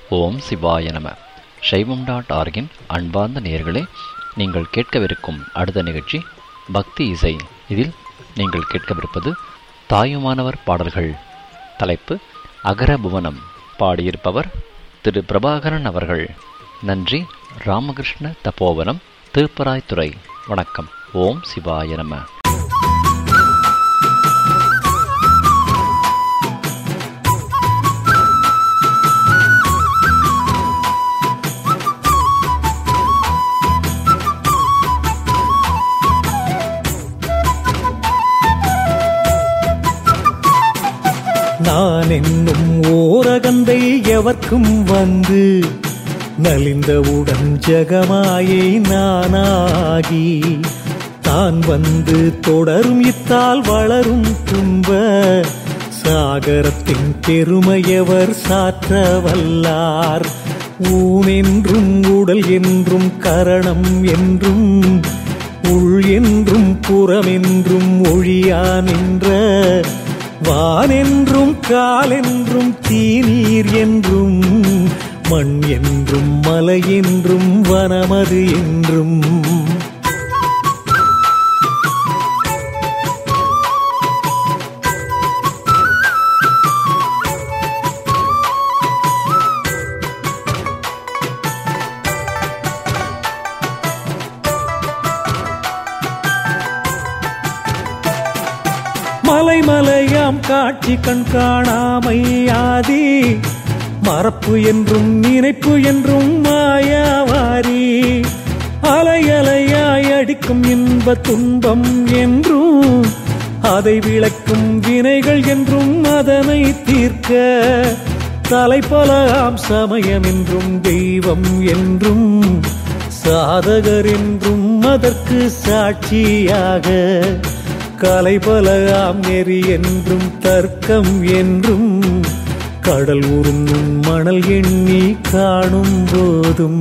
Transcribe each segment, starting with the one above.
ஓம் சிவாய நம சைவம் டாட் ஆர்கின் அன்பார்ந்த நேயர்களே நீங்கள் கேட்கவிருக்கும் அடுத்த நிகழ்ச்சி பக்தி இசை இதில் நீங்கள் கேட்கவிருப்பது தாயுமானவர் பாடல்கள் தலைப்பு அகர புவனம் பாடியிருப்பவர் திரு பிரபாகரன் அவர்கள் நன்றி ராமகிருஷ்ண தபோவனம் திருப்பராய்த்துறை வணக்கம் ஓம் சிவாய நம நான் என்னும் ஓரகந்தை எவர்க்கும் வந்து நலிந்தவுடன் ஜெகமாயை நானாகி தான் வந்து தொடரும் இத்தால் வளரும் துன்ப சாகரத்தின் பெருமையவர் சாற்ற வல்லார் ஊன் என்றும் உடல் என்றும் கரணம் என்றும் உள் என்றும் புறமென்றும் ஒழியா நின்ற வானென்றும் காலென்றும் தீநீர் என்றும் மண் என்றும் மலை என்றும் வனமது என்றும் மலை மலையாம் காட்சி கண் காணாமையாதி மறப்பு என்றும் நினைப்பு என்றும் மாயாவாரி அலை அலையாய் அடிக்கும் இன்ப துன்பம் என்றும் அதை விளக்கும் வினைகள் என்றும் அதனை தீர்க்க தலைப்பலாம் சமயம் என்றும் தெய்வம் என்றும் சாதகர் என்றும் அதற்கு சாட்சியாக கலைபலகாம் நெறி என்றும் தர்க்கம் என்றும் கடல் உருந்தும் மணல் எண்ணி காணும் போதும்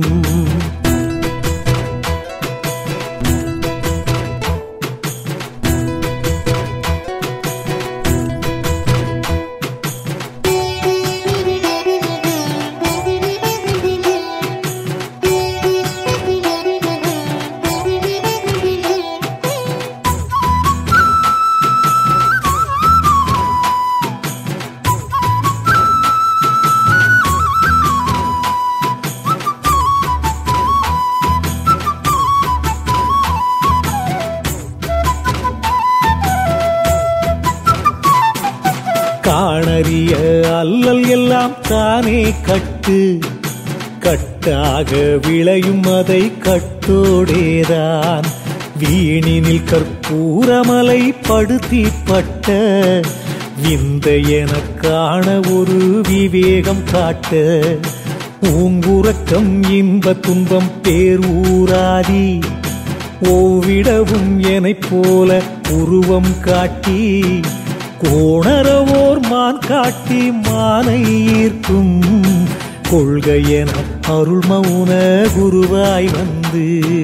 காணறிய அல்லல் எல்லாம் தானே கட்டு கட்டாக விளையும் அதை கட்டோடேதான் வீணினில் கற்பூரமலை படுத்திப்பட்ட விந்த எனக் காண ஒரு விவேகம் காட்ட ஊங்குறக்கம் இன்ப துன்பம் பேர் ஊராதி ஓவிடவும் எனைப் போல உருவம் காட்டி கோணரவோர் மான் காட்டி மானை ஈர்க்கும் கொள்கையென அருள் மௌன குருவாய் வந்து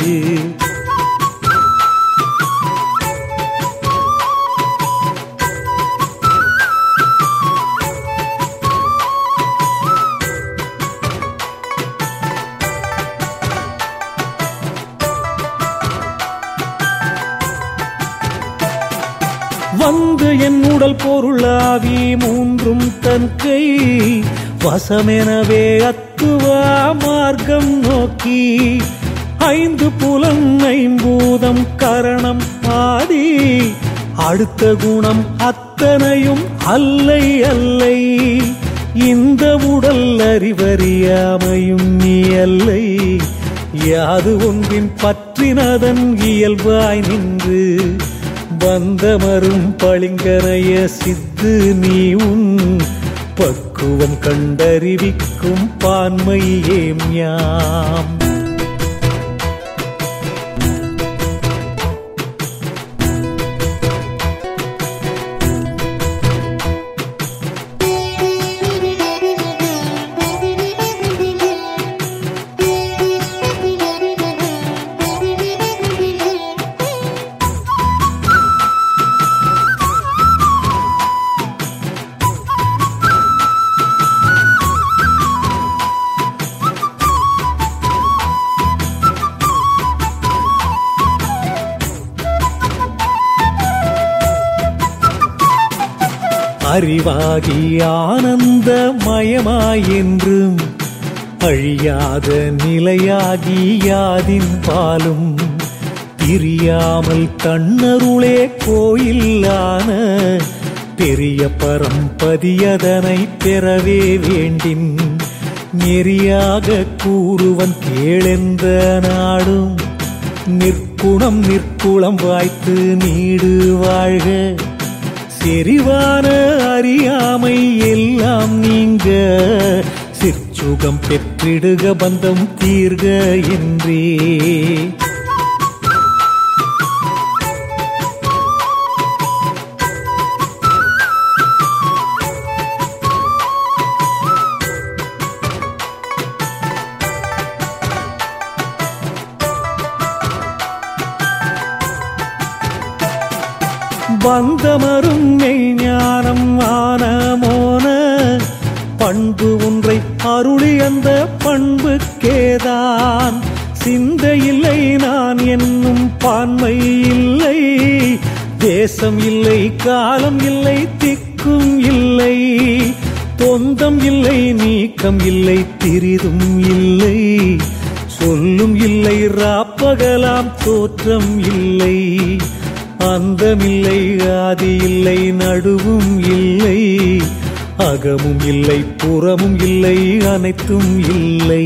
வந்து என் உடல் பொருளாவி மூன்றும் தன் கை வசமெனவே அத்துவா மார்க்கம் நோக்கி ஐந்து புலம் ஐம்பூதம் கரணம் ஆதி அடுத்த குணம் அத்தனையும் அல்லை அல்லை இந்த உடல் அறிவறியாமையும் நீ அல்லை யாது ஒன்றின் பற்றினதன் இயல்பாய் நின்று பந்தமரும் பளிங்கனைய சித்து நீ உன் பக்குவம் கண்டறிவிக்கும் பான்மை ஏம் யாம் அறிவாகி ஆனந்த மயமாயென்றும் அழியாத நிலையாகி யாதின் பாலும் பிரியாமல் தன்னருளே கோயிலான பெரிய பரம்பதியதனை பெறவே வேண்டின் நெறியாக கூறுவன் கேளென்ற நாடும் நிற்குணம் நிற்குளம் வாய்த்து நீடு வாழ்க செறிவான அறியாமை எல்லாம் நீங்க சிற்சுகம் பெற்றிடுக பந்தம் தீர்க என்றே பந்தமரும் மெய்ஞானம் ஆனமோன பண்பு ஒன்றை அருளி அந்த பண்புக்கேதான் சிந்தையில்லை நான் என்னும் பான்மை இல்லை தேசம் இல்லை காலம் இல்லை திக்கும் இல்லை தொந்தம் இல்லை நீக்கம் இல்லை திரிதும் இல்லை சொல்லும் இல்லை ராப்பகலாம் தோற்றம் இல்லை அந்தமில்லை ஆதி இல்லை நடுவும் இல்லை அகமும் இல்லை புறமும் இல்லை அனைத்தும் இல்லை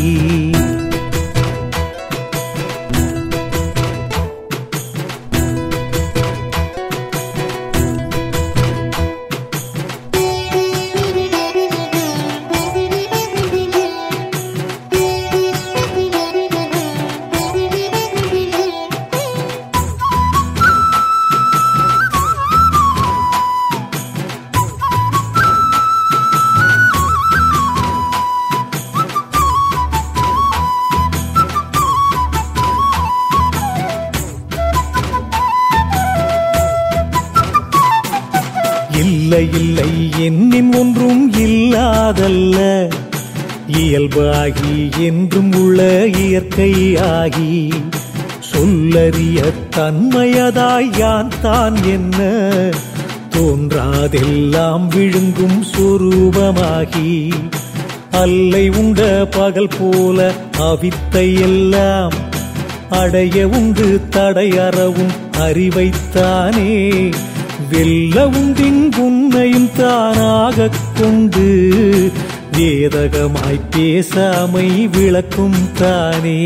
இல்லை இல்லை என்னின் ஒன்றும் இல்லாதல்ல இயல்பாகி என்றும் உள்ள இயற்கையாகி சொல்லறிய தன்மையதாய் யான் தான் என்ன தோன்றாதெல்லாம் விழுங்கும் சொரூபமாகி அல்லை உண்ட பகல் போல அவித்தை எல்லாம் அடைய உண்டு தடையறவும் அறிவைத்தானே வெல்ல உண்டின் உன்னையும் தானாகக் கொண்டு வேதகமாய் பேசாமை விளக்கும் தானே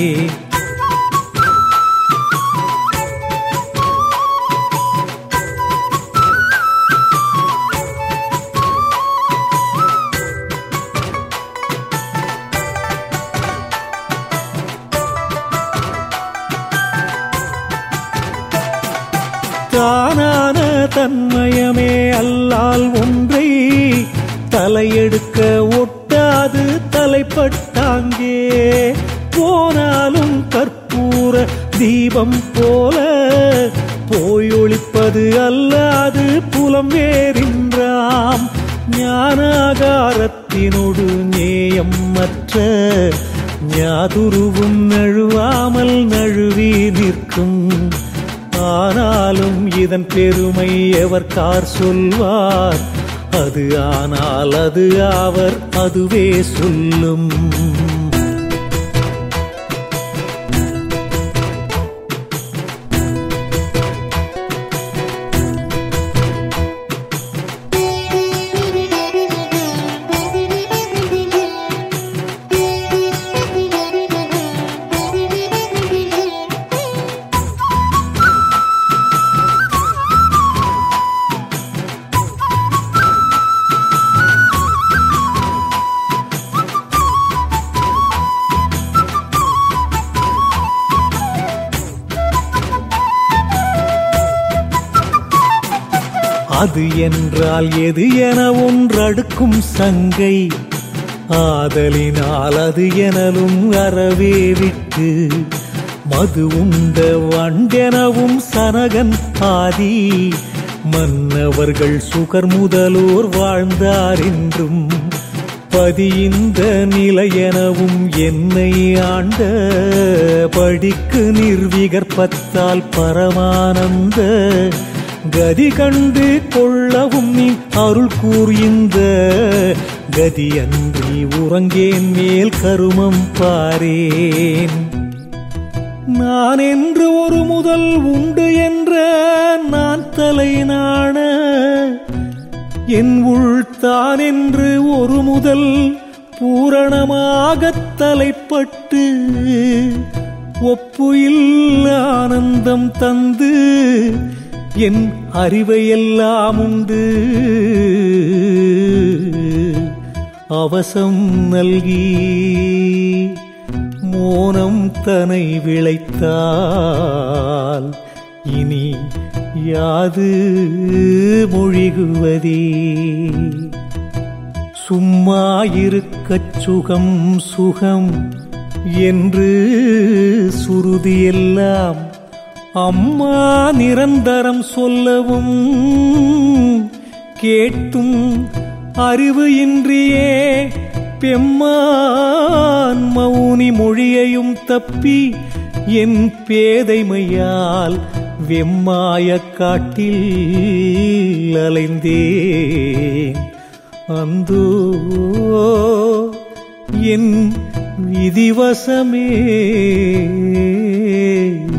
தானான தன்மயமே அல்லால் ஒன்றை தலையெடுக்க ஒட்டாது தலைப்பட்டாங்கே போனாலும் கற்பூர தீபம் போல போயொழிப்பது அல்லாது புலம் வேறின்றாம் ஞானாகாரத்தினொடு நேயம் மற்ற ஞாதுருவும் நழுவாமல் நழுவி நிற்கும் ஆனாலும் இதன் பெருமை எவர் கார் சொல்வார் அது ஆனால் அது அவர் அதுவே சொல்லும் அது என்றால் எது என ஒன்றடுக்கும் சங்கை ஆதலினால் அது எனலும் அறவே விட்டு மது உண்ட வண்டெனவும் சனகன் ஆதி மன்னவர்கள் சுகர் முதலோர் வாழ்ந்தார் என்றும் பதிந்த நிலையெனவும் என்னை ஆண்ட படிக்கு நிர்விகற்பத்தால் பரமானந்த கதி கண்டு கொள்ளவும் நீ அருள் கூறிந்த கதி அன்றி உறங்கேன் மேல் கருமம் பாரேன் நான் என்று ஒரு முதல் உண்டு என்ற நான் தலை நாண என் உள் தான் என்று ஒரு முதல் பூரணமாகத் தலைப்பட்டு ஒப்புயில் ஆனந்தம் தந்து என் அறிவையெல்லாம் உண்டு அவசம் நல்கி மோனம் தனை விளைத்தால் இனி யாது மொழிகுவதே சும்மா இருக்கச் சுகம் சுகம் என்று சுருதியெல்லாம் அம்மா நிரந்தரம் சொல்லவும் கேட்டும் அறிவு இன்றியே பெம்மான் மௌனி மொழியையும் தப்பி என் பேதைமையால் வெம்மாய காட்டில் அலைந்தேன் அந்தோ என் விதிவசமே